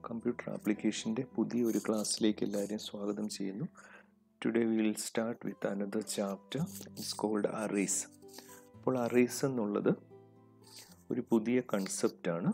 computer ആപ്ലിക്കേഷൻ്റെ പുതിയ ഒരു ക്ലാസ്സിലേക്ക് എല്ലാവരെയും സ്വാഗതം ചെയ്യുന്നു today we will start with another chapter it's called arrays അപ്പോൾ അറേസ് എന്നുള്ളത് ഒരു പുതിയ കൺസെപ്റ്റാണ്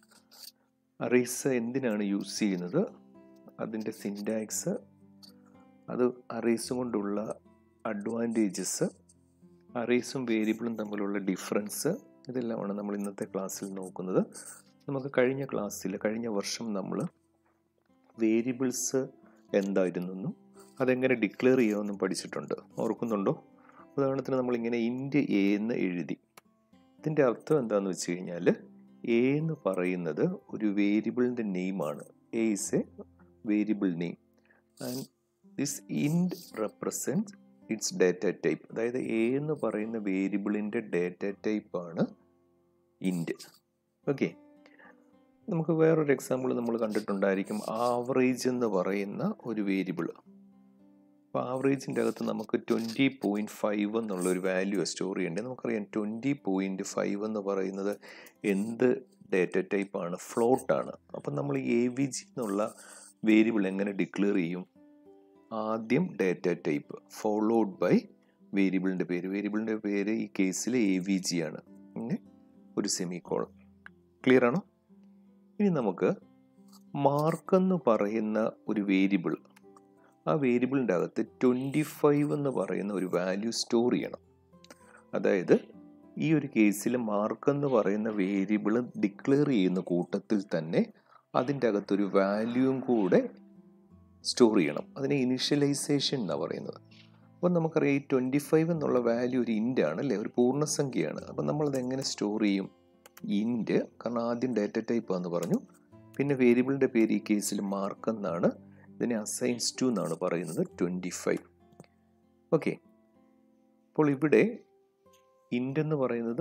അറേസ് എന്തിനാണ് യൂസ് ചെയ്യുന്നത് അതിൻ്റെ സിൻറ്റാക്സ് അത് അറേസ് കൊണ്ടുള്ള അഡ്വാൻറ്റേജസ് അറേസും വേരിയബിളും തമ്മിലുള്ള ഡിഫറൻസ് ഇതെല്ലാമാണ് നമ്മൾ ഇന്നത്തെ ക്ലാസ്സിൽ നോക്കുന്നത് നമുക്ക് കഴിഞ്ഞ ക്ലാസ്സിൽ കഴിഞ്ഞ വർഷം നമ്മൾ വേരിയബിൾസ് എന്തായിരുന്നെന്നും അതെങ്ങനെ ഡിക്ലെയർ ചെയ്യാമെന്നും പഠിച്ചിട്ടുണ്ട് ഓർക്കുന്നുണ്ടോ ഉദാഹരണത്തിന് നമ്മളിങ്ങനെ ഇൻഡ് എ എന്ന് എഴുതി ഇതിൻ്റെ അർത്ഥം എന്താണെന്ന് വെച്ച് കഴിഞ്ഞാൽ എ എന്ന് പറയുന്നത് ഒരു വേരിയബിളിൻ്റെ നെയിമാണ് A is a variable name and this int represent its data type അതായത് എ എന്ന് പറയുന്ന വേരിയബിളിൻ്റെ ഡേറ്റ ടൈപ്പാണ് ഇൻഡ് ഓക്കെ നമുക്ക് വേറൊരു എക്സാമ്പിൾ നമ്മൾ കണ്ടിട്ടുണ്ടായിരിക്കും ആവറേജ് എന്ന് പറയുന്ന ഒരു വേരിയബിൾ അപ്പോൾ ആവറേജിൻ്റെ അകത്ത് നമുക്ക് ട്വൻറ്റി പോയിൻറ്റ് ഫൈവ് എന്നുള്ള ഒരു വാല്യൂ സ്റ്റോർ ചെയ്യേണ്ടത് നമുക്കറിയാം ട്വൻറ്റി പോയിൻറ്റ് ഫൈവ് എന്ന് പറയുന്നത് എന്ത് ഡേറ്റ ടൈപ്പാണ് ഫ്ലോട്ടാണ് അപ്പം നമ്മൾ എ വി ജി എന്നുള്ള വേരിയബിൾ എങ്ങനെ ഡിക്ലെയർ ചെയ്യും ആദ്യം ഡേറ്റ ടൈപ്പ് ഫോളോഡ് ബൈ വേരിയബിളിൻ്റെ പേര് വേരിയബിളിൻ്റെ പേര് ഈ കേസിൽ എ വി ജി ആണ് പിന്നെ ഒരു സെമി കോളം ക്ലിയർ ആണോ ഇനി നമുക്ക് മാർക്ക് എന്ന് പറയുന്ന ഒരു വേരിയബിൾ ആ വേരിയബിളിൻ്റെ അകത്ത് ട്വൻറ്റി ഫൈവ് എന്ന് പറയുന്ന ഒരു വാല്യൂ സ്റ്റോർ ചെയ്യണം അതായത് ഈ ഒരു കേസിൽ മാർക്ക് എന്ന് പറയുന്ന വേരിയബിൾ ഡിക്ലെയർ ചെയ്യുന്ന കൂട്ടത്തിൽ തന്നെ അതിൻ്റെ അകത്തൊരു വാല്യൂവും കൂടെ സ്റ്റോർ ചെയ്യണം അതിനെ ഇനിഷ്യലൈസേഷൻ എന്നാണ് പറയുന്നത് അപ്പോൾ നമുക്കറിയാം ഈ ട്വൻറ്റി ഫൈവ് എന്നുള്ള വാല്യൂ ഒരു ഇൻ്റ് ആണ് അല്ലേ ഒരു പൂർണ്ണസംഖ്യയാണ് അപ്പോൾ നമ്മളത് എങ്ങനെ സ്റ്റോർ ചെയ്യും ഇൻറ്റ് കാരണം ആദ്യം ഡേറ്റ ടൈപ്പ് എന്ന് പറഞ്ഞു പിന്നെ വേരിയബിളിൻ്റെ പേര് ഈ കേസിൽ മാർക്ക് എന്നാണ് ഇതിനെ അസൈൻസ് ടു എന്നാണ് പറയുന്നത് ട്വൻറ്റി ഫൈവ് ഓക്കെ അപ്പോൾ ഇവിടെ ഇൻറ്റ് എന്ന് പറയുന്നത്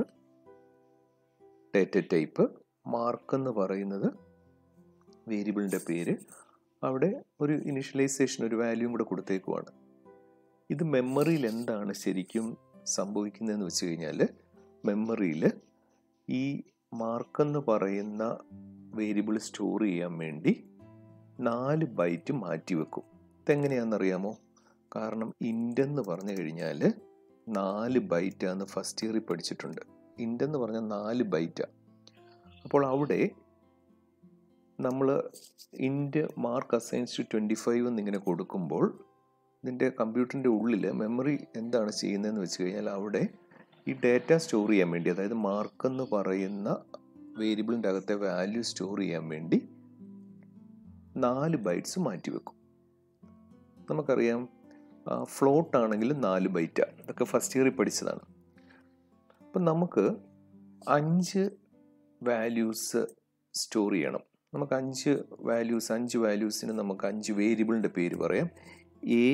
ഡേറ്റ ടൈപ്പ് മാർക്ക് എന്ന് പറയുന്നത് വേരിയബിളിൻ്റെ പേര് അവിടെ ഒരു ഇനിഷ്യലൈസേഷൻ ഒരു വാല്യൂം കൂടെ കൊടുത്തേക്കുവാണ് ഇത് മെമ്മറിയിൽ എന്താണ് ശരിക്കും സംഭവിക്കുന്നതെന്ന് വെച്ച് കഴിഞ്ഞാൽ മെമ്മറിയിൽ ഈ മാർക്ക് എന്ന് പറയുന്ന വേരിയബിൾ സ്റ്റോർ ചെയ്യാൻ വേണ്ടി നാല് ബൈറ്റ് മാറ്റി വെക്കും ഇതെങ്ങനെയാണെന്നറിയാമോ കാരണം ഇൻറ്റെന്ന് പറഞ്ഞു കഴിഞ്ഞാൽ നാല് ബൈറ്റാന്ന് ഫസ്റ്റ് ഇയറിൽ പഠിച്ചിട്ടുണ്ട് ഇൻറ്റെന്ന് പറഞ്ഞാൽ നാല് ബൈറ്റാണ് അപ്പോൾ അവിടെ നമ്മൾ int mark assigns to twenty five എന്നിങ്ങനെ കൊടുക്കുമ്പോൾ ഇതിൻ്റെ കമ്പ്യൂട്ടറിൻ്റെ ഉള്ളിൽ മെമ്മറി എന്താണ് ചെയ്യുന്നതെന്ന് വെച്ച് കഴിഞ്ഞാൽ അവിടെ ഈ ഡേറ്റ സ്റ്റോർ ചെയ്യാൻ വേണ്ടി അതായത് മാർക്ക് എന്ന് പറയുന്ന വേരിയബിളിൻ്റെ അകത്തെ വാല്യൂ സ്റ്റോർ ചെയ്യാൻ വേണ്ടി നാല് ബൈറ്റ്സ് മാറ്റി വെക്കും നമുക്കറിയാം ഫ്ലോട്ട് ആണെങ്കിൽ നാല് ബൈറ്റാണ് ഇതൊക്കെ ഫസ്റ്റ് ഇയറിൽ പഠിച്ചതാണ് അപ്പം നമുക്ക് അഞ്ച് വാല്യൂസ് സ്റ്റോർ ചെയ്യണം നമുക്ക് അഞ്ച് വാല്യൂസ് അഞ്ച് വാല്യൂസിന് നമുക്ക് അഞ്ച് വേരിയബിളിൻ്റെ പേര് പറയാം A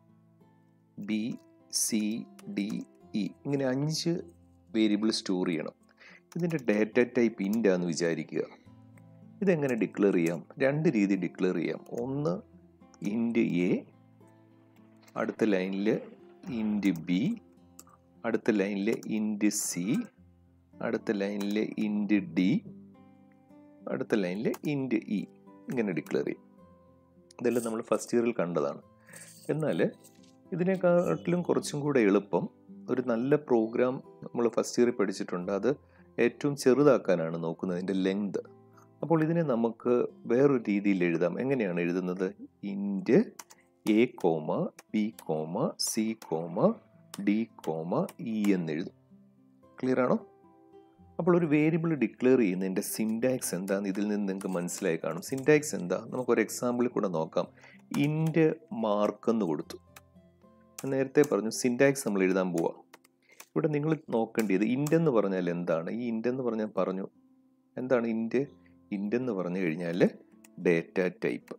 B C D E ഇങ്ങനെ അഞ്ച് വേരിയബിൾ സ്റ്റോർ ചെയ്യണം ഇതിൻ്റെ ഡേറ്റ ടൈപ്പ് ഇൻ്റാന്ന് വിചാരിക്കുക ഇതെങ്ങനെ ഡിക്ലെയർ ചെയ്യാം രണ്ട് രീതി ഡിക്ലെയർ ചെയ്യാം ഒന്ന് ഇൻറ്റ് എ അടുത്ത ലൈനിൽ ഇൻറ്റ് ബി അടുത്ത ലൈനിൽ ഇൻറ്റ് സി അടുത്ത ലൈനിൽ ഇൻറ്റ് ഡി അടുത്ത ലൈനിൽ ഇൻറ്റ് ഇ ഇങ്ങനെ ഡിക്ലെയർ ചെയ്യും ഇതെല്ലാം നമ്മൾ ഫസ്റ്റ് ഇയറിൽ കണ്ടതാണ് എന്നാൽ ഇതിനെക്കാട്ടിലും കുറച്ചും കൂടെ എളുപ്പം ഒരു നല്ല പ്രോഗ്രാം നമ്മൾ ഫസ്റ്റ് ഇയറിൽ പഠിച്ചിട്ടുണ്ട് അത് ഏറ്റവും ചെറുതാക്കാനാണ് നോക്കുന്നത് അതിൻ്റെ ലെങ്ത് അപ്പോൾ ഇതിനെ നമുക്ക് വേറൊരു രീതിയിൽ എഴുതാം എങ്ങനെയാണ് എഴുതുന്നത് int A comma B comma C comma D comma E എന്നെഴുതും ക്ലിയർ ആണോ അപ്പോൾ ഒരു വേരിയബിൾ ഡിക്ലെയർ ചെയ്യുന്നതിൻ്റെ സിൻടാക്സ് എന്താന്ന് ഇതിൽ നിന്ന് നിങ്ങൾക്ക് മനസ്സിലായി കാണും സിൻടാക്സ് എന്താ നമുക്കൊരു എക്സാമ്പിളിൽ കൂടെ നോക്കാം ഇൻറ്റ് മാർക്ക് എന്ന് കൊടുത്തു നേരത്തെ പറഞ്ഞു സിൻടാക്സ് നമ്മൾ എഴുതാൻ പോവാം ഇവിടെ നിങ്ങൾ നോക്കേണ്ടത് ഇൻറ്റ് എന്ന് പറഞ്ഞാൽ എന്താണ് ഈ ഇൻറ്റ് എന്ന് പറഞ്ഞാൽ പറഞ്ഞു എന്താണ് ഇൻറ്റ് ഇൻറ്റ് എന്ന് പറഞ്ഞു കഴിഞ്ഞാൽ ഡേറ്റ ടൈപ്പ്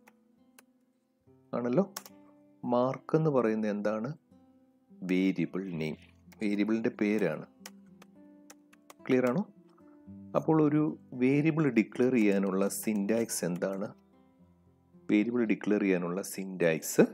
ആണല്ലോ മാർക്ക് എന്ന് പറയുന്നത് എന്താണ് വേരിയബിൾ നെയിം വേരിയബിളിൻ്റെ പേരാണ് ക്ലിയർ ആണോ അപ്പോൾ ഒരു വേരിയബിൾ ഡിക്ലെയർ ചെയ്യാനുള്ള സിൻടാക്സ് എന്താണ് വേരിയബിൾ ഡിക്ലെയർ ചെയ്യാനുള്ള സിൻടാക്സ്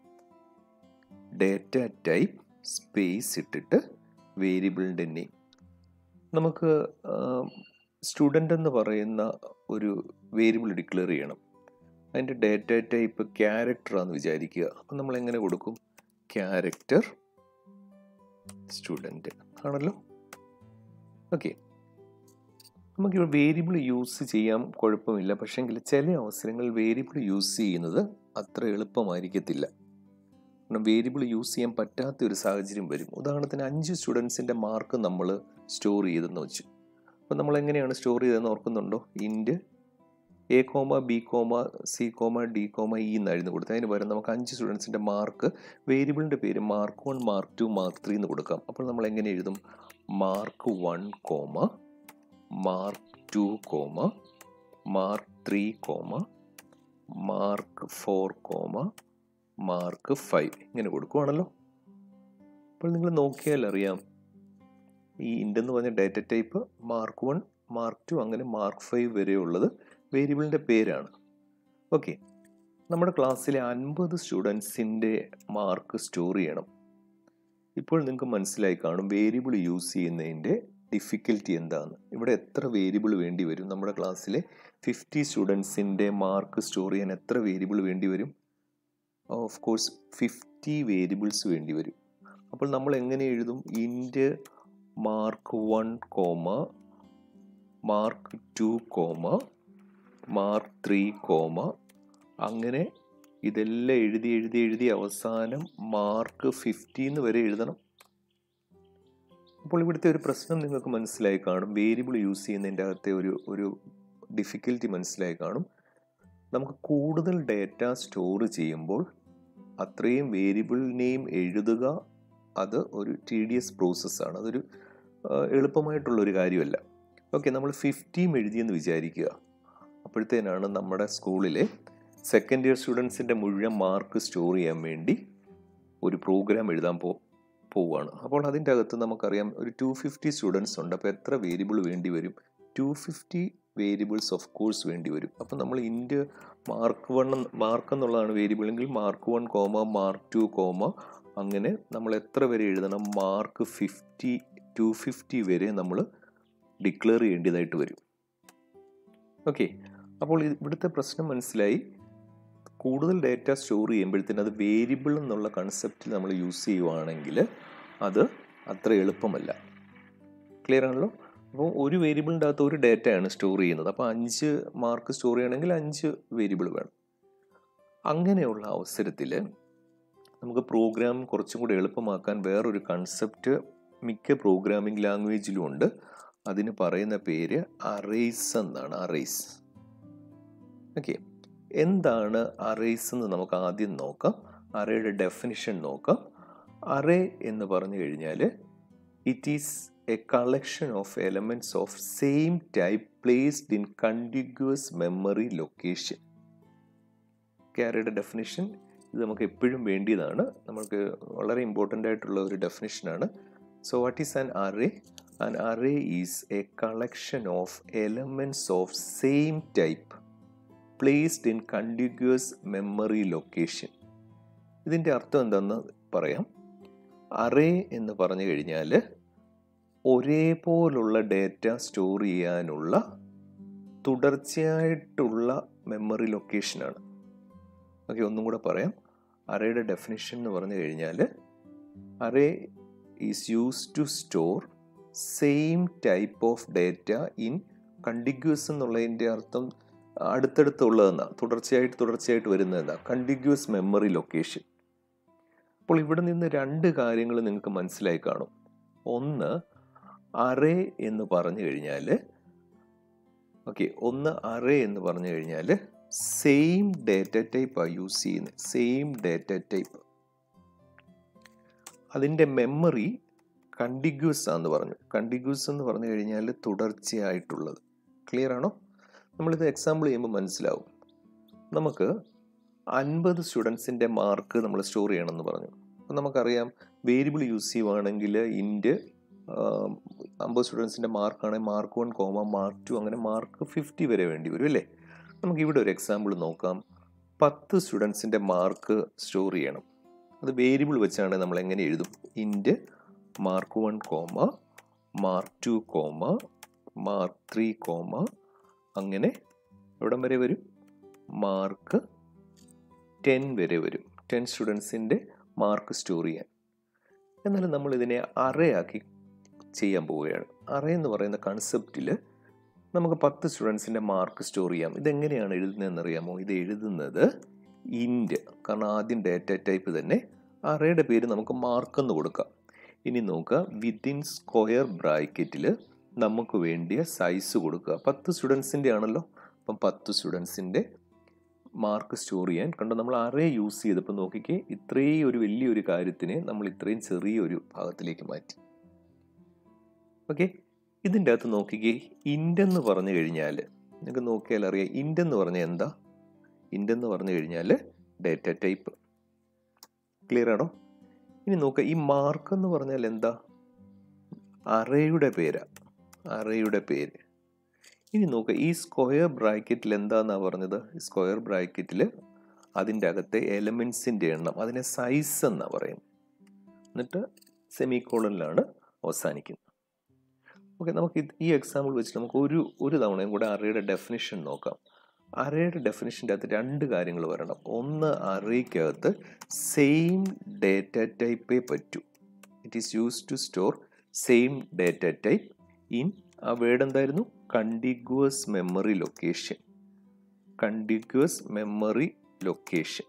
ഡേറ്റ ടൈപ്പ് സ്പേസ് ഇട്ടിട്ട് വേരിയബിളിൻ്റെ നെയിം നമുക്ക് സ്റ്റുഡൻ്റ് എന്ന് പറയുന്ന ഒരു വേരിയബിൾ ഡിക്ലെയർ ചെയ്യണം അതിൻ്റെ ഡേറ്റ ടൈപ്പ് ക്യാരക്ടറാന്ന് വിചാരിക്കുക അപ്പം നമ്മൾ എങ്ങനെ കൊടുക്കും ക്യാരക്ടർ സ്റ്റുഡൻറ്റ് ആണല്ലോ ഓക്കെ നമുക്കിവിടെ വേരിയബിൾ യൂസ് ചെയ്യാൻ കുഴപ്പമില്ല പക്ഷേങ്കിൽ ചില അവസരങ്ങളിൽ വേരിയബിൾ യൂസ് ചെയ്യുന്നത് അത്ര എളുപ്പമായിരിക്കത്തില്ല കാരണം വേരിയബിൾ യൂസ് ചെയ്യാൻ പറ്റാത്ത ഒരു സാഹചര്യം വരും ഉദാഹരണത്തിന് അഞ്ച് സ്റ്റുഡൻസിൻ്റെ മാർക്ക് നമ്മൾ സ്റ്റോർ ചെയ്തെന്ന് വെച്ചു അപ്പോൾ നമ്മൾ എങ്ങനെയാണ് സ്റ്റോർ ചെയ്തതെന്ന് ഓർക്കുന്നുണ്ടോ int A comma B comma C comma D comma E എന്നായിരുന്നു കൊടുത്തത് അതിന് പകരം നമുക്ക് അഞ്ച് സ്റ്റുഡൻസിൻ്റെ മാർക്ക് വേരിയബിളിൻ്റെ പേര് mark one mark two mark three എന്ന് കൊടുക്കാം അപ്പോൾ നമ്മൾ എങ്ങനെ എഴുതും mark one comma mark two comma mark three comma mark four comma mark five ഇങ്ങനെ കൊടുക്കുവാണല്ലോ അപ്പോൾ നിങ്ങൾ നോക്കിയാൽ അറിയാം ഈ ഇൻഡെന്ന് പറഞ്ഞ data type mark one mark two അങ്ങനെ മാർക്ക് ഫൈവ് വരെയുള്ളത് വേരിയബിളിൻ്റെ പേരാണ് ഓക്കെ നമ്മുടെ ക്ലാസ്സിലെ അൻപത് സ്റ്റുഡൻസിൻ്റെ മാർക്ക് സ്റ്റോർ ചെയ്യണം ഇപ്പോൾ നിങ്ങൾക്ക് മനസ്സിലായി കാണും വേരിയബിൾ യൂസ് ചെയ്യുന്നതിൻ്റെ ഡിഫിക്കൽറ്റി എന്താണ് ഇവിടെ എത്ര വേരിയബിൾ വേണ്ടി വരും നമ്മുടെ ക്ലാസ്സിലെ ഫിഫ്റ്റി സ്റ്റുഡൻസിൻ്റെ മാർക്ക് സ്റ്റോർ ചെയ്യാൻ എത്ര വേരിയബിൾ വേണ്ടി വരും ഓഫ് കോഴ്സ് ഫിഫ്റ്റി വേരിയബിൾസ് വേണ്ടി വരും അപ്പോൾ നമ്മൾ എങ്ങനെ എഴുതും int mark one comma mark two comma mark three comma അങ്ങനെ ഇതെല്ലാം എഴുതി എഴുതി എഴുതി അവസാനം മാർക്ക് ഫിഫ്റ്റീന്ന് വരെ എഴുതണം അപ്പോൾ ഇവിടുത്തെ ഒരു പ്രശ്നം നിങ്ങൾക്ക് മനസ്സിലായി കാണും വേരിയബിൾ യൂസ് ചെയ്യുന്നതിൻ്റെ അകത്തെ ഒരു ഒരു ഡിഫിക്കൽറ്റി മനസ്സിലായി കാണും നമുക്ക് കൂടുതൽ ഡേറ്റ സ്റ്റോർ ചെയ്യുമ്പോൾ അത്രയും വേരിയബിൾ നെയിം എഴുതുക അത് ഒരു ടി ഡി എസ് പ്രോസസ്സാണ് അതൊരു എളുപ്പമായിട്ടുള്ള ഒരു കാര്യമല്ല ഓക്കെ നമ്മൾ ഫിഫ്റ്റീം എഴുതിയെന്ന് വിചാരിക്കുക അപ്പോഴത്തേനാണ് നമ്മുടെ സ്കൂളിലെ സെക്കൻഡ് ഇയർ സ്റ്റുഡൻസിൻ്റെ മുഴുവൻ മാർക്ക് സ്റ്റോർ ചെയ്യാൻ വേണ്ടി ഒരു പ്രോഗ്രാം എഴുതാൻ പോ പോവുകയാണ് അപ്പോൾ അതിൻ്റെ അകത്ത് നമുക്കറിയാം ഒരു ടു ഫിഫ്റ്റി സ്റ്റുഡൻസ് ഉണ്ട് അപ്പോൾ എത്ര വേരിയബിൾ വേണ്ടി വരും two fifty variables of course വേണ്ടി വരും അപ്പോൾ നമ്മൾ ഇൻറ്റ് മാർക്ക് വൺ മാർക്ക് എന്നുള്ളതാണ് വേരിയബിൾ എങ്കിൽ mark one comma mark two comma അങ്ങനെ നമ്മൾ എത്ര വരെ എഴുതണം മാർക്ക് ഫിഫ്റ്റി ടു ഫിഫ്റ്റി വരെ നമ്മൾ ഡിക്ലെയർ ചെയ്യേണ്ടതായിട്ട് വരും ഓക്കെ അപ്പോൾ ഇവിടുത്തെ പ്രശ്നം മനസ്സിലായി കൂടുതൽ ഡേറ്റ സ്റ്റോർ ചെയ്യുമ്പോഴത്തേന് അത് വേരിയബിൾ എന്നുള്ള കൺസെപ്റ്റിൽ നമ്മൾ യൂസ് ചെയ്യുവാണെങ്കിൽ അത് അത്ര എളുപ്പമല്ല ക്ലിയർ ആണല്ലോ അപ്പോൾ ഒരു വേരിയബിളിൻ്റെ അകത്ത് ഒരു ഡേറ്റയാണ് സ്റ്റോർ ചെയ്യുന്നത് അപ്പോൾ അഞ്ച് മാർക്ക് സ്റ്റോർ ചെയ്യണമെങ്കിൽ അഞ്ച് വേരിയബിൾ വേണം അങ്ങനെയുള്ള അവസരത്തിൽ നമുക്ക് പ്രോഗ്രാം കുറച്ചും കൂടി എളുപ്പമാക്കാൻ വേറൊരു കൺസെപ്റ്റ് മിക്ക പ്രോഗ്രാമിംഗ് ലാംഗ്വേജിലും ഉണ്ട് അതിന് പറയുന്ന പേര് അറേസ് എന്നാണ് അറേസ് ഓക്കെ എന്താണ് അറേസ് എന്ന് നമുക്ക് ആദ്യം നോക്കാം അറേയുടെ ഡെഫിനിഷൻ നോക്കാം അറേ എന്ന് പറഞ്ഞു കഴിഞ്ഞാൽ it is a collection of elements of same type placed in contiguous memory location അറേയുടെ ഡെഫിനിഷൻ ഇത് നമുക്ക് എപ്പോഴും വേണ്ടിയതാണ് നമുക്ക് വളരെ ഇമ്പോർട്ടൻ്റ് ആയിട്ടുള്ള ഒരു ഡെഫിനിഷനാണ് so what is an array an array is a collection of elements of same type placed in contiguous memory location ഇതിൻ്റെ അർത്ഥം എന്താണെന്ന് പറയാം അറേ എന്ന് പറഞ്ഞു കഴിഞ്ഞാൽ ഒരേപോലുള്ള ഡേറ്റ സ്റ്റോർ ചെയ്യാനുള്ള തുടർച്ചയായിട്ടുള്ള മെമ്മറി ലൊക്കേഷനാണ് ഓക്കെ ഒന്നും കൂടെ പറയാം അറേയുടെ ഡെഫിനിഷൻ എന്ന് പറഞ്ഞു കഴിഞ്ഞാൽ array is use to store same type of data in contiguous എന്നുള്ളതിൻ്റെ അർത്ഥം അടുത്തടുത്തുള്ളതെന്നാണ് തുടർച്ചയായിട്ട് തുടർച്ചയായിട്ട് വരുന്നതെന്നാണ് കണ്ടിഗ്യുവസ് മെമ്മറി ലൊക്കേഷൻ അപ്പോൾ ഇവിടെ നിന്ന് രണ്ട് കാര്യങ്ങൾ നിങ്ങൾക്ക് മനസ്സിലായി കാണും ഒന്ന് അറേ എന്ന് പറഞ്ഞു കഴിഞ്ഞാൽ ഓക്കെ ഒന്ന് അറേ എന്ന് പറഞ്ഞു കഴിഞ്ഞാൽ സെയിം ഡേറ്റ ടൈപ്പാണ് യൂസ് ചെയ്യുന്നത് സെയിം ഡേറ്റ ടൈപ്പ് അതിൻ്റെ മെമ്മറി കണ്ടിഗ്യൂസ് ആണെന്ന് പറഞ്ഞു കണ്ടിഗ്യൂസ് എന്ന് പറഞ്ഞു കഴിഞ്ഞാൽ തുടർച്ചയായിട്ടുള്ളത് ക്ലിയർ ആണോ നമ്മളിത് എക്സാമ്പിൾ ചെയ്യുമ്പോൾ മനസ്സിലാവും നമുക്ക് അൻപത് സ്റ്റുഡൻസിൻ്റെ മാർക്ക് നമ്മൾ സ്റ്റോർ ചെയ്യണമെന്ന് പറഞ്ഞു അപ്പം നമുക്കറിയാം വേരിയബിൾ യൂസ് ചെയ്യുവാണെങ്കിൽ ഇൻറ്റ് അമ്പത് സ്റ്റുഡൻസിൻ്റെ മാർക്കാണെങ്കിൽ mark one comma mark two അങ്ങനെ മാർക്ക് ഫിഫ്റ്റി വരെ വേണ്ടി വരും അല്ലേ നമുക്ക് ഇവിടെ ഒരു എക്സാമ്പിൾ നോക്കാം പത്ത് സ്റ്റുഡൻസിൻ്റെ മാർക്ക് സ്റ്റോർ ചെയ്യണം അത് വേരിയബിൾ വെച്ചാണ് നമ്മൾ എങ്ങനെ എഴുതും int mark one comma mark two comma mark three comma അങ്ങനെ എവിടം വരെ വരും മാർക്ക് ടെൻ വരെ വരും ടെൻ സ്റ്റുഡൻസിൻ്റെ മാർക്ക് സ്റ്റോർ ചെയ്യാൻ എന്നാലും നമ്മൾ ഇതിനെ അറയാക്കി ചെയ്യാൻ പോവുകയാണ് അറേ എന്ന് പറയുന്ന കൺസെപ്റ്റിൽ നമുക്ക് പത്ത് സ്റ്റുഡൻസിൻ്റെ മാർക്ക് സ്റ്റോർ ചെയ്യാം ഇതെങ്ങനെയാണ് എഴുതുന്നതെന്ന് അറിയാമോ ഇത് എഴുതുന്നത് ഇൻറ്റ് കാരണം ആദ്യം ഡേറ്റ ടൈപ്പ് തന്നെ അറയുടെ പേര് നമുക്ക് മാർക്ക് എന്ന് കൊടുക്കാം ഇനി നോക്കുക വിത്തിൻ സ്ക്വയർ ബ്രാക്കറ്റിൽ നമുക്ക് വേണ്ടിയ സൈസ് കൊടുക്കുക പത്ത് സ്റ്റുഡൻസിൻ്റെ ആണല്ലോ അപ്പം പത്ത് സ്റ്റുഡൻസിൻ്റെ മാർക്ക് സ്റ്റോർ ചെയ്യാൻ കണ്ടോ നമ്മൾ അറേ യൂസ് ചെയ്തപ്പോൾ നോക്കിക്കേ ഇത്രയും ഒരു വലിയൊരു കാര്യത്തിനെ നമ്മൾ ഇത്രയും ചെറിയൊരു ഭാഗത്തിലേക്ക് മാറ്റി ഓക്കെ ഇതിൻ്റെ അകത്ത് നോക്കിക്കേ ഇൻഡെന്ന് പറഞ്ഞു കഴിഞ്ഞാൽ നിങ്ങൾക്ക് നോക്കിയാൽ അറിയാം ഇൻഡെന്ന് പറഞ്ഞാൽ എന്താ ഇൻഡെന്ന് പറഞ്ഞു കഴിഞ്ഞാൽ ഡേറ്റ ടൈപ്പ് ക്ലിയർ ആണോ ഇനി നോക്കുക ഈ മാർക്ക് എന്ന് പറഞ്ഞാൽ എന്താ അറയുടെ പേരാ അറയുടെ പേര് ഇനി നോക്കുക ഈ സ്ക്വയർ ബ്രാക്കറ്റിൽ എന്താന്നാ പറഞ്ഞത് സ്ക്വയർ ബ്രാക്കറ്റിൽ അതിൻ്റെ അകത്തെ എലമെൻസിൻ്റെ എണ്ണം അതിനെ സൈസ് എന്നാ പറയുന്നത് എന്നിട്ട് സെമി കോളനിലാണ് അവസാനിക്കുന്നത് ഓക്കെ നമുക്ക് ഇത് ഈ എക്സാമ്പിൾ വെച്ച് നമുക്ക് ഒരു ഒരു തവണയും കൂടെ അറയുടെ ഡെഫിനിഷൻ നോക്കാം അറയുടെ ഡെഫിനിഷൻ്റെ അകത്ത് രണ്ട് കാര്യങ്ങൾ വരണം ഒന്ന് അറയ്ക്കകത്ത് സെയിം ഡേറ്റ ടൈപ്പേ പറ്റൂ it is use to store same data type in ആ വേർഡ് എന്തായിരുന്നു contiguous memory location contiguous memory location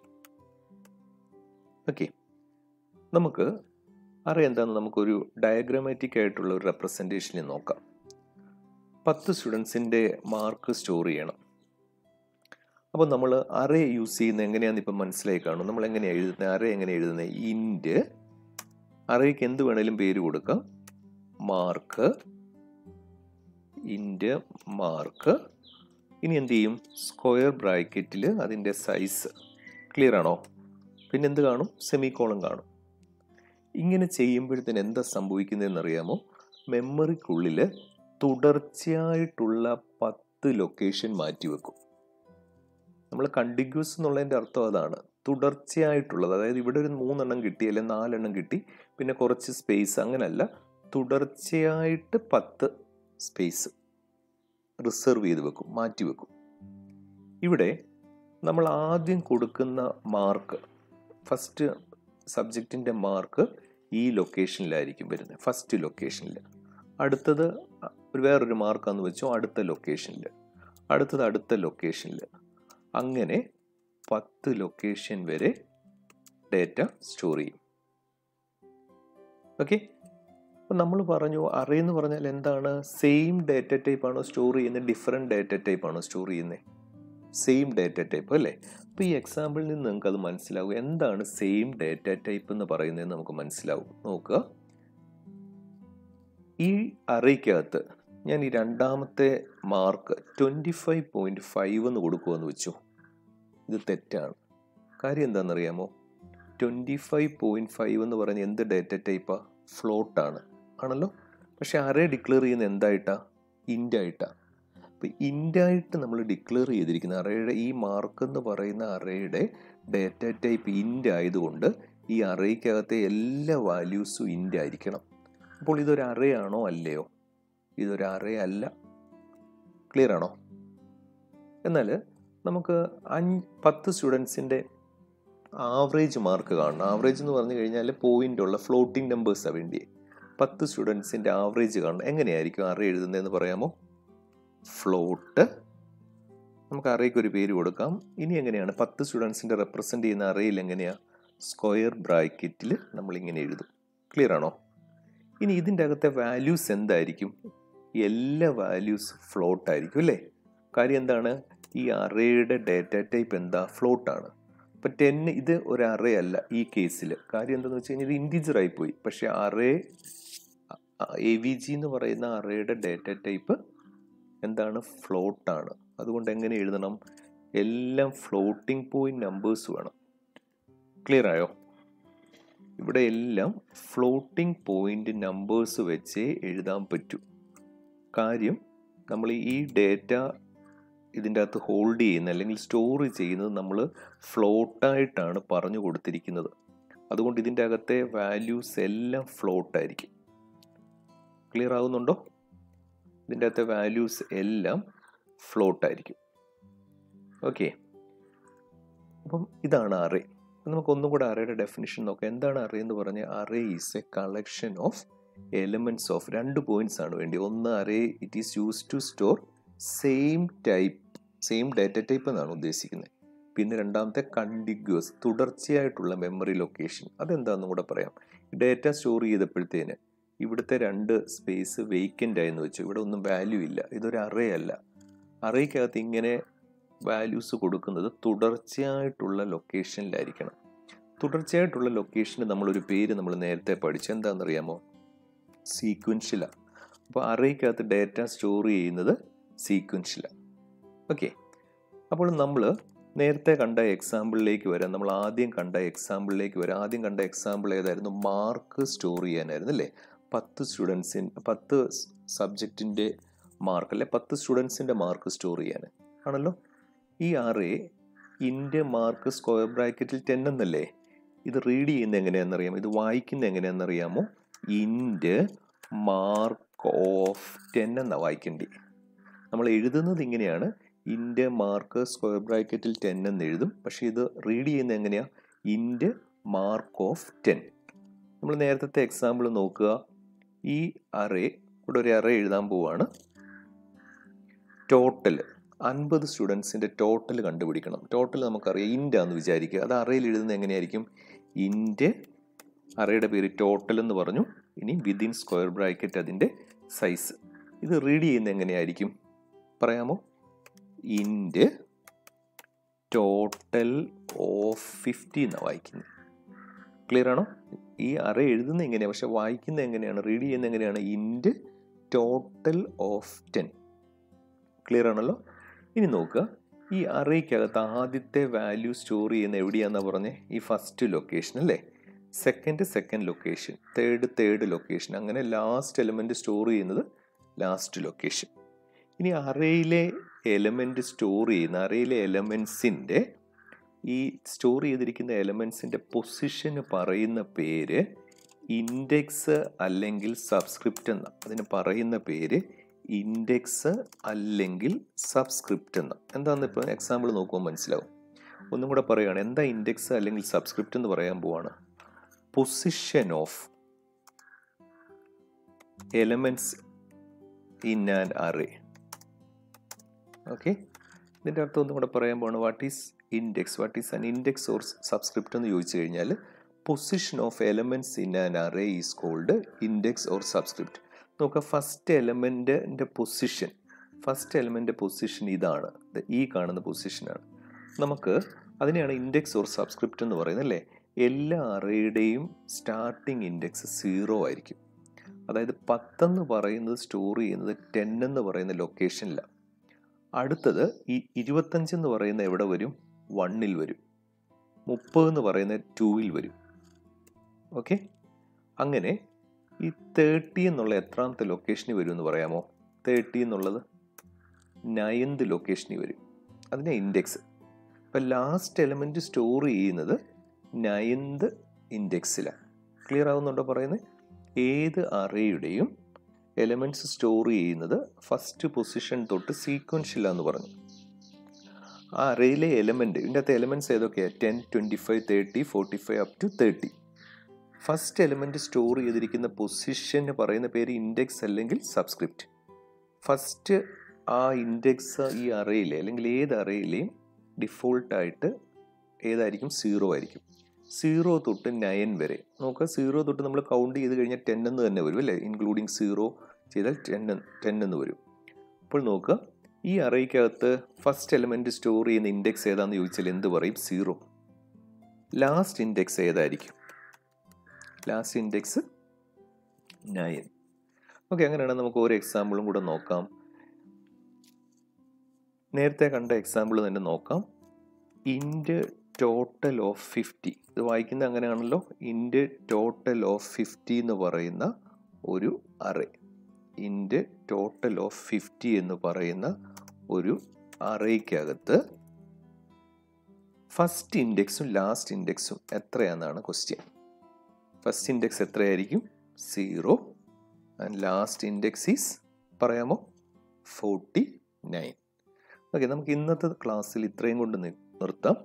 okay നമുക്ക് അറിയാം എന്താണെന്ന് നമുക്കൊരു ഡയഗ്രാമാറ്റിക് ആയിട്ടുള്ള ഒരു റെപ്രസെൻറ്റേഷനിൽ നോക്കാം പത്ത് സ്റ്റുഡൻസിൻ്റെ മാർക്ക് സ്റ്റോർ ചെയ്യണം അപ്പോൾ നമ്മൾ അറേ യൂസ് ചെയ്യുന്നത് എങ്ങനെയാണെന്ന് ഇപ്പം മനസ്സിലായി കാണും നമ്മൾ എങ്ങനെയാണ് എഴുതുന്നത് അറേ എങ്ങനെ എഴുതുന്നത് ഇൻറ്റ് അറേക്ക് എന്ത് വേണേലും പേര് കൊടുക്കാം മാർക്ക് ഇൻറ്റ് മാർക്ക് ഇനി എന്ത് ചെയ്യും സ്ക്വയർ ബ്രാക്കറ്റിൽ അതിൻ്റെ സൈസ് ക്ലിയർ ആണോ പിന്നെ എന്ത് കാണും സെമി കോളം കാണും ഇങ്ങനെ ചെയ്യുമ്പോഴത്തേന് എന്താ സംഭവിക്കുന്നതെന്ന് അറിയാമോ മെമ്മറിക്കുള്ളിൽ തുടർച്ചയായിട്ടുള്ള പത്ത് ലൊക്കേഷൻ മാറ്റി വെക്കും നമ്മൾ കണ്ടിഗ്യൂസ് എന്നുള്ളതിൻ്റെ അർത്ഥം അതാണ് തുടർച്ചയായിട്ടുള്ളത് അതായത് ഇവിടെ ഒരു മൂന്നെണ്ണം കിട്ടി അല്ലെങ്കിൽ നാലെണ്ണം കിട്ടി പിന്നെ കുറച്ച് സ്പേസ് അങ്ങനല്ല തുടർച്ചയായിട്ട് പത്ത് സ്പേസ് റിസർവ് ചെയ്ത് വെക്കും മാറ്റി വെക്കും ഇവിടെ നമ്മൾ ആദ്യം കൊടുക്കുന്ന മാർക്ക് ഫസ്റ്റ് സബ്ജക്റ്റിൻ്റെ മാർക്ക് ഈ ലൊക്കേഷനിലായിരിക്കും വരുന്നത് ഫസ്റ്റ് ലൊക്കേഷനിൽ അടുത്തത് ഒരു വേറൊരു മാർക്കാന്ന് വെച്ചോ അടുത്ത ലൊക്കേഷനിൽ അടുത്തത് അടുത്ത ലൊക്കേഷനിൽ അങ്ങനെ പത്ത് ലൊക്കേഷൻ വരെ ഡേറ്റ സ്റ്റോർ ചെയ്യും ഓക്കെ അപ്പം നമ്മൾ പറഞ്ഞു അറേ എന്ന് പറഞ്ഞാൽ എന്താണ് സെയിം ഡേറ്റ ടൈപ്പ് ആണോ സ്റ്റോർ ചെയ്യുന്നത് ഡിഫറെൻറ്റ് ഡേറ്റ ടൈപ്പ് ആണോ സ്റ്റോർ ചെയ്യുന്നത് സെയിം ഡേറ്റ ടൈപ്പ് അല്ലേ അപ്പോൾ ഈ എക്സാമ്പിളിൽ നിന്ന് നിങ്ങൾക്ക് അത് മനസ്സിലാവും എന്താണ് സെയിം ഡേറ്റ ടൈപ്പ് എന്ന് പറയുന്നത് നമുക്ക് മനസ്സിലാവും നോക്കുക ഈ അറേക്കകത്ത് ഞാൻ ഈ രണ്ടാമത്തെ mark twenty five point five എന്ന് കൊടുക്കുമെന്ന് വെച്ചു ഇത് തെറ്റാണ് കാര്യം എന്താണെന്നറിയാമോ ട്വൻറ്റി ഫൈവ് പോയിൻറ്റ് ഫൈവ് എന്ന് പറഞ്ഞ എന്ത് ഡേറ്റ ടൈപ്പാ ഫ്ലോട്ടാണ് ആണല്ലോ പക്ഷെ അറേ ഡിക്ലെയർ ചെയ്യുന്ന എന്തായിട്ടാ ഇൻഡായിട്ടാ അപ്പോൾ ഇൻഡായിട്ട് നമ്മൾ ഡിക്ലെയർ ചെയ്തിരിക്കുന്ന അറേയുടെ ഈ മാർക്ക് എന്ന് പറയുന്ന അറേയുടെ ഡേറ്റ ടൈപ്പ് ഇൻഡ് ആയതുകൊണ്ട് ഈ അറേക്കകത്തെ എല്ലാ വാല്യൂസും ഇൻഡ് ആയിരിക്കണം അപ്പോൾ ഇതൊരു അറേ ആണോ അല്ലയോ ഇതൊരു അറേ അല്ല ക്ലിയർ ആണോ എന്നാൽ നമുക്ക് അഞ്ച് പത്ത് സ്റ്റുഡൻസിൻ്റെ ആവറേജ് മാർക്ക് കാണണം ആവറേജ് എന്ന് പറഞ്ഞു കഴിഞ്ഞാൽ പോയിന്റ് ഉള്ള ഫ്ലോട്ടിംഗ് നമ്പേഴ്സാണ് വേണ്ടി പത്ത് സ്റ്റുഡൻസിൻ്റെ ആവറേജ് കാണണം എങ്ങനെയായിരിക്കും അറേ എഴുതുന്നതെന്ന് പറയാമോ ഫ്ലോട്ട് നമുക്ക് അറേക്ക് ഒരു പേര് കൊടുക്കാം ഇനി എങ്ങനെയാണ് പത്ത് സ്റ്റുഡൻസിൻ്റെ റെപ്രസെൻ്റ് ചെയ്യുന്ന അറേയിൽ എങ്ങനെയാണ് സ്ക്വയർ ബ്രാക്കറ്റിൽ നമ്മളിങ്ങനെ എഴുതും ക്ലിയർ ആണോ ഇനി ഇതിൻ്റെ അകത്തെ വാല്യൂസ് എന്തായിരിക്കും എല്ലാ വാല്യൂസ് ഫ്ലോട്ട് ആയിരിക്കും അല്ലേ കാര്യം എന്താണ് ഈ അറേയുടെ ഡേറ്റ ടൈപ്പ് എന്താ ഫ്ലോട്ടാണ് അപ്പം ടെൻ ഇത് ഒരു അറേ അല്ല ഈ കേസിൽ കാര്യം എന്താണെന്ന് വെച്ച് കഴിഞ്ഞാൽ ഇത് ഇൻറ്റിജർ ആയിപ്പോയി പക്ഷേ അറേ എ വി ജി എന്ന് പറയുന്ന അറേയുടെ ഡേറ്റ ടൈപ്പ് എന്താണ് ഫ്ലോട്ടാണ് അതുകൊണ്ട് എങ്ങനെ എഴുതണം എല്ലാം ഫ്ലോട്ടിംഗ് പോയിന്റ് നമ്പേഴ്സ് വേണം ക്ലിയർ ആയോ ഇവിടെ എല്ലാം ഫ്ലോട്ടിംഗ് പോയിന്റ് നമ്പേഴ്സ് വെച്ചേ എഴുതാൻ പറ്റൂ കാര്യം നമ്മൾ ഈ ഡേറ്റ ഇതിൻ്റെ അകത്ത് ഹോൾഡ് ചെയ്യുന്ന അല്ലെങ്കിൽ സ്റ്റോർ ചെയ്യുന്നത് നമ്മൾ ഫ്ലോട്ടായിട്ടാണ് പറഞ്ഞു കൊടുത്തിരിക്കുന്നത് അതുകൊണ്ട് ഇതിൻ്റെ അകത്തെ വാല്യൂസ് എല്ലാം ഫ്ലോട്ടായിരിക്കും ക്ലിയർ ആകുന്നുണ്ടോ ഇതിൻ്റെ അകത്തെ വാല്യൂസ് എല്ലാം ഫ്ലോട്ടായിരിക്കും ഓക്കെ അപ്പം ഇതാണ് അറേ നമുക്ക് ഒന്നും കൂടെ അറേയുടെ ഡെഫിനിഷൻ നോക്കാം എന്താണ് അറേ എന്ന് പറഞ്ഞാൽ array is a collection of elements of രണ്ട് പോയിന്റ്സ് ആണ് വേണ്ടി ഒന്ന് array it is use to store same type same data type എന്നാണ് ഉദ്ദേശിക്കുന്നത് പിന്നെ രണ്ടാമത്തെ കണ്ടിഗ്യൂസ് തുടർച്ചയായിട്ടുള്ള മെമ്മറി ലൊക്കേഷൻ അതെന്താണെന്നും കൂടെ പറയാം ഡാറ്റ സ്റ്റോർ ചെയ്തപ്പോഴത്തേന് ഇവിടുത്തെ രണ്ട് സ്പേസ് വേക്കൻ്റ് ആയെന്ന് വെച്ചു ഇവിടെ ഒന്നും വാല്യൂ ഇല്ല ഇതൊരു അറേ അല്ല അറേക്കകത്ത് ഇങ്ങനെ വാല്യൂസ് കൊടുക്കുന്നത് തുടർച്ചയായിട്ടുള്ള ലൊക്കേഷനിലായിരിക്കണം തുടർച്ചയായിട്ടുള്ള ലൊക്കേഷന് നമ്മളൊരു പേര് നമ്മൾ നേരത്തെ പഠിച്ചു എന്താണെന്നറിയാമോ സീക്വൻഷ്യലാണ് അപ്പോൾ അറേക്കകത്ത് ഡാറ്റ സ്റ്റോർ ചെയ്യുന്നത് സീക്വൻഷ്യലാണ് ഓക്കെ അപ്പോൾ നമ്മൾ നേരത്തെ കണ്ട എക്സാമ്പിളിലേക്ക് വരാം നമ്മൾ ആദ്യം കണ്ട എക്സാമ്പിളിലേക്ക് വരാം ആദ്യം കണ്ട എക്സാമ്പിൾ ഏതായിരുന്നു മാർക്ക് സ്റ്റോർ ചെയ്യാനായിരുന്നു അല്ലേ പത്ത് സ്റ്റുഡൻസിൻ പത്ത് സബ്ജക്റ്റിൻ്റെ മാർക്ക് അല്ലെ പത്ത് സ്റ്റുഡൻസിൻ്റെ മാർക്ക് സ്റ്റോർ ചെയ്യാൻ ആണല്ലോ ഈ അറേ ഇൻ്റെ മാർക്ക് സ്ക്വയർ ബ്രാക്കറ്റിൽ ടെൻ എന്നല്ലേ ഇത് റീഡ് ചെയ്യുന്നത് എങ്ങനെയാണെന്നറിയാമോ ഇത് വായിക്കുന്നത് എങ്ങനെയാണെന്നറിയാമോ ഇൻ്റെ മാർക്ക് ഓഫ് ടെൻ എന്നാണ് വായിക്കേണ്ടി നമ്മൾ എഴുതുന്നത് ഇങ്ങനെയാണ് ഇൻ്റെ മാർക്ക് സ്ക്വയർ ബ്രാക്കറ്റിൽ ടെൻ എന്ന് എഴുതും പക്ഷേ ഇത് റീഡ് ചെയ്യുന്നത് എങ്ങനെയാണ് ഇൻ്റെ മാർക്ക് ഓഫ് ടെൻ നമ്മൾ നേരത്തെ എക്സാമ്പിൾ നോക്കുക ഈ അറേ ഇവിടെ ഒരു അറേ എഴുതാൻ പോവാണ് ടോട്ടൽ അൻപത് സ്റ്റുഡൻസിൻ്റെ ടോട്ടൽ കണ്ടുപിടിക്കണം ടോട്ടൽ നമുക്കറിയാം ഇൻ്റ് ആണെന്ന് വിചാരിക്കുക അത് അറയിൽ എഴുതുന്നത് എങ്ങനെയായിരിക്കും ഇൻ്റെ അറയുടെ പേര് ടോട്ടൽ എന്ന് പറഞ്ഞു ഇനി വിതിൻ സ്ക്വയർ ബ്രാക്കറ്റ് അതിൻ്റെ സൈസ് ഇത് റീഡ് ചെയ്യുന്നത് എങ്ങനെയായിരിക്കും പറയാമോ ഇൻ്റെ ടോട്ടൽ ഓഫ് ഫിഫ്റ്റി എന്നാണ് വായിക്കുന്നത് ക്ലിയർ ആണോ ഈ അറ എഴുതുന്നത് എങ്ങനെയാണ് പക്ഷെ വായിക്കുന്നത് എങ്ങനെയാണ് റീഡ് ചെയ്യുന്നത് എങ്ങനെയാണ് int total of ten clear ആണല്ലോ ഇനി നോക്കുക ഈ അറേക്കകത്ത് ആദ്യത്തെ വാല്യൂ സ്റ്റോർ ചെയ്യുന്ന എവിടെയാണെന്നാണ് പറഞ്ഞത് ഈ ഫസ്റ്റ് ലൊക്കേഷൻ അല്ലേ second second location third third location അങ്ങനെ ലാസ്റ്റ് എലമെൻറ്റ് സ്റ്റോർ ചെയ്യുന്നത് ലാസ്റ്റ് ലൊക്കേഷൻ ഇനി അറയിലെ എലമെൻറ്റ് സ്റ്റോർ ചെയ്യുന്ന അറയിലെ എലമെൻസിൻ്റെ ഈ സ്റ്റോർ ചെയ്തിരിക്കുന്ന എലമെൻസിൻ്റെ പൊസിഷന് പറയുന്ന പേര് ഇൻഡെക്സ് അല്ലെങ്കിൽ സബ്സ്ക്രിപ്റ്റ് എന്ന അതിന് പറയുന്ന പേര് ഇൻഡെക്സ് അല്ലെങ്കിൽ സബ്സ്ക്രിപ്റ്റ് എന്ന എന്താണെന്ന് ഇപ്പോൾ എക്സാമ്പിൾ നോക്കുമ്പോൾ മനസ്സിലാവും ഒന്നും കൂടെ പറയുകയാണ് എന്താ ഇൻഡെക്സ് അല്ലെങ്കിൽ സബ്സ്ക്രിപ്റ്റ് എന്ന് പറയാൻ പോവാണ് position of elements in an array okay ഇതിൻ്റെ അർത്ഥം ഒന്നും കൂടെ പറയാൻ പോവാണ് what is index what is an index or subscript എന്ന് ചോദിച്ചു കഴിഞ്ഞാൽ position of elements in an array is called index or subscript നോക്കുക ഫസ്റ്റ് എലമെൻറ്റിൻ്റെ പൊസിഷൻ ഫസ്റ്റ് എലമെൻ്റ് പൊസിഷൻ ഇതാണ് ഈ കാണുന്ന പൊസിഷനാണ് നമുക്ക് അതിനെയാണ് ഇൻഡെക്സ് ഓർ സബ്സ്ക്രിപ്റ്റ് എന്ന് പറയുന്നത് അല്ലേ എല്ലാ അറേയുടെയും സ്റ്റാർട്ടിങ് ഇൻഡെക്സ് സീറോ ആയിരിക്കും അതായത് പത്തെന്ന് പറയുന്നത് സ്റ്റോർ ചെയ്യുന്നത് ടെൻ എന്ന് പറയുന്ന ലൊക്കേഷനിലാണ് അടുത്തത് ഈ ഇരുപത്തഞ്ച് എന്ന് പറയുന്ന എവിടെ വരും വണ്ണിൽ വരും മുപ്പത് എന്ന് പറയുന്ന ടൂവിൽ വരും ഓക്കെ അങ്ങനെ ഈ തേർട്ടി എന്നുള്ള എത്രാമത്തെ ലൊക്കേഷനിൽ വരും എന്ന് പറയാമോ തേർട്ടി എന്നുള്ളത് നയൻത് ലൊക്കേഷനിൽ വരും അതിനെ ഇൻഡെക്സ് അപ്പം ലാസ്റ്റ് എലമെൻറ്റ് സ്റ്റോർ ചെയ്യുന്നത് നയൻത് ഇൻഡെക്സിലാണ് ക്ലിയർ ആവുന്നുണ്ടോ പറയുന്നത് ഏത് അറേയുടെയും എലമെൻറ്റ്സ് സ്റ്റോർ ചെയ്യുന്നത് ഫസ്റ്റ് പൊസിഷൻ തൊട്ട് സീക്വൻഷ്യലാന്ന് പറഞ്ഞു ആ അറേയിലെ എലമെൻറ്റ് ഇതിൻ്റെ അകത്ത് എലമെൻറ്റ്സ് ഏതൊക്കെയാണ് ten twenty five thirty forty five up to thirty first element store ചെയ്തിരിക്കുന്ന പൊസിഷന് പറയുന്ന പേര് ഇൻഡെക്സ് അല്ലെങ്കിൽ സബ്സ്ക്രിപ്റ്റ് ഫസ്റ്റ് ആ ഇൻഡെക്സ് ഈ അറയിലെ അല്ലെങ്കിൽ ഏത് അറയിലെയും ഡിഫോൾട്ടായിട്ട് ഏതായിരിക്കും സീറോ ആയിരിക്കും സീറോ തൊട്ട് നയൻ വരെ നോക്കുക സീറോ തൊട്ട് നമ്മൾ കൗണ്ട് ചെയ്ത് കഴിഞ്ഞാൽ ടെൻ എന്ന് തന്നെ വരും അല്ലേ ഇൻക്ലൂഡിങ് സീറോ ചെയ്താൽ ടെൻ ടെൻ എന്ന് വരും അപ്പോൾ നോക്കുക ഈ അറയ്ക്കകത്ത് ഫസ്റ്റ് എലമെൻറ്റ് സ്റ്റോർ ചെയ്യുന്ന ഇൻഡെക്സ് ഏതാണെന്ന് ചോദിച്ചാൽ എന്ത് പറയും സീറോ ലാസ്റ്റ് ഇൻഡെക്സ് ഏതായിരിക്കും ലാസ്റ്റ് ഇൻഡെക്സ് നയൻ ഓക്കെ അങ്ങനെയാണെങ്കിൽ നമുക്ക് ഒരു എക്സാമ്പിളും കൂടെ നോക്കാം നേരത്തെ കണ്ട എക്സാമ്പിൾ തന്നെ നോക്കാം ഇൻഡ് ടോട്ടൽ ഓഫ് ഫിഫ്റ്റി ഇത് വായിക്കുന്നത് അങ്ങനെയാണല്ലോ ഇൻഡ് ടോട്ടൽ ഓഫ് ഫിഫ്റ്റി എന്ന് പറയുന്ന ഒരു അറേ ഇൻഡ് ടോട്ടൽ ഓഫ് ഫിഫ്റ്റി എന്ന് പറയുന്ന ഒരു അറേക്കകത്ത് ഫസ്റ്റ് ഇൻഡെക്സും ലാസ്റ്റ് ഇൻഡെക്സും എത്രയാണെന്നാണ് ക്വസ്റ്റ്യൻ ഫസ്റ്റ് ഇൻഡെക്സ് എത്രയായിരിക്കും zero and last index is പറയാമോ ഫോർട്ടി നയൻ ഓക്കെ നമുക്ക് ഇന്നത്തെ ക്ലാസ്സിൽ ഇത്രയും കൊണ്ട് നിർത്താം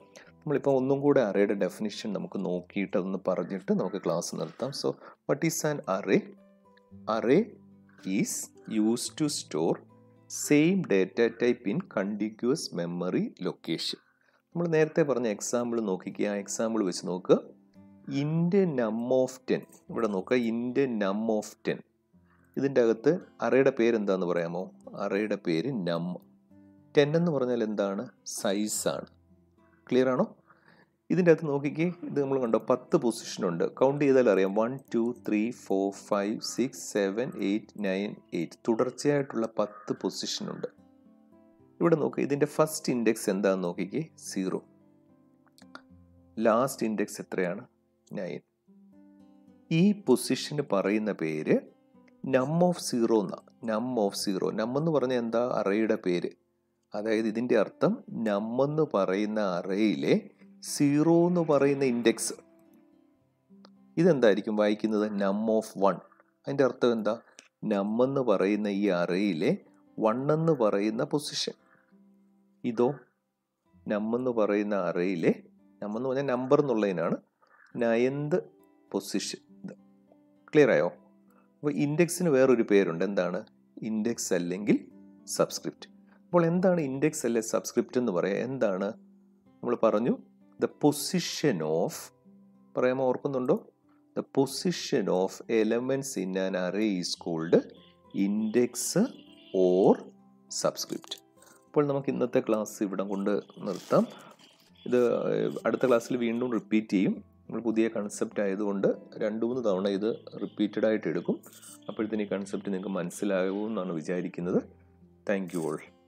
നമ്മളിപ്പോൾ ഒന്നും കൂടെ അറേയുടെ ഡെഫിനിഷൻ നമുക്ക് നോക്കിയിട്ട് അതൊന്ന് പറഞ്ഞിട്ട് നമുക്ക് ക്ലാസ് നിർത്താം so what is an array array is use to store same data type in continuous memory location നമ്മൾ നേരത്തെ പറഞ്ഞ എക്സാമ്പിൾ നോക്കിക്കുക ആ എക്സാമ്പിൾ വെച്ച് നോക്കുക ഇൻ്റെ നം ഓഫ് ടെൻ ഇവിടെ നോക്കുക ഇൻ്റെ നം ഓഫ് ടെൻ ഇതിൻ്റെ അകത്ത് അറയുടെ പേര് എന്താന്ന് പറയാമോ അറയുടെ പേര് നം ടെൻ എന്ന് പറഞ്ഞാൽ എന്താണ് സൈസാണ് ക്ലിയർ ആണോ ഇതിൻ്റെ അകത്ത് നോക്കിക്കേ ഇത് നമ്മൾ കണ്ടോ പത്ത് പൊസിഷൻ ഉണ്ട് കൗണ്ട് ചെയ്താൽ അറിയാം one two three four five six seven eight nine eight തുടർച്ചയായിട്ടുള്ള പത്ത് പൊസിഷൻ ഉണ്ട് ഇവിടെ നോക്കുക ഇതിൻ്റെ ഫസ്റ്റ് ഇൻഡെക്സ് എന്താണെന്ന് നോക്കിക്കേ സീറോ ലാസ്റ്റ് ഇൻഡെക്സ് എത്രയാണ് നയൻ ഈ പൊസിഷന് പറയുന്ന പേര് നം ഓഫ് സീറോ എന്നാ നം ഓഫ് സീറോ നം എന്ന് പറഞ്ഞാൽ എന്താ അറയുടെ പേര് അതായത് ഇതിൻ്റെ അർത്ഥം നം എന്ന് പറയുന്ന അറയിലെ സീറോ എന്ന് പറയുന്ന ഇൻഡെക്സ് ഇതെന്തായിരിക്കും വായിക്കുന്നത് നം ഓഫ് വൺ അതിൻ്റെ അർത്ഥം എന്താ നം എന്ന് പറയുന്ന ഈ അറയിലെ വൺ എന്ന് പറയുന്ന പൊസിഷൻ ഇതോ നം എന്ന് പറയുന്ന അറയിലെ നം എന്ന് പറഞ്ഞാൽ നമ്പർ എന്നുള്ളതിനാണ് നയന്ത് പൊസിഷൻ ഇത് ക്ലിയർ ആയോ അപ്പോൾ ഇൻഡെക്സിന് വേറൊരു പേരുണ്ട് എന്താണ് ഇൻഡെക്സ് അല്ലെങ്കിൽ സബ്സ്ക്രിപ്റ്റ് അപ്പോൾ എന്താണ് ഇൻഡെക്സ് അല്ലെ സബ്സ്ക്രിപ്റ്റ് എന്ന് പറയാം എന്താണ് നമ്മൾ പറഞ്ഞു ദ പൊസിഷൻ ഓഫ് പറയാമോ ഓർക്കുന്നുണ്ടോ the position of elements in an array is called index or subscript അപ്പോൾ നമുക്ക് ഇന്നത്തെ ക്ലാസ് ഇവിടെ കൊണ്ട് നിർത്താം ഇത് അടുത്ത ക്ലാസ്സിൽ വീണ്ടും റിപ്പീറ്റ് ചെയ്യും നമ്മൾ പുതിയ കൺസെപ്റ്റ് ആയതുകൊണ്ട് രണ്ട് മൂന്ന് തവണ ഇത് റിപ്പീറ്റഡ് ആയിട്ട് എടുക്കും അപ്പോഴത്തേന് ഈ കൺസെപ്റ്റ് നിങ്ങൾക്ക് മനസ്സിലാകുമെന്നാണ് വിചാരിക്കുന്നത് താങ്ക് യു ഓൾ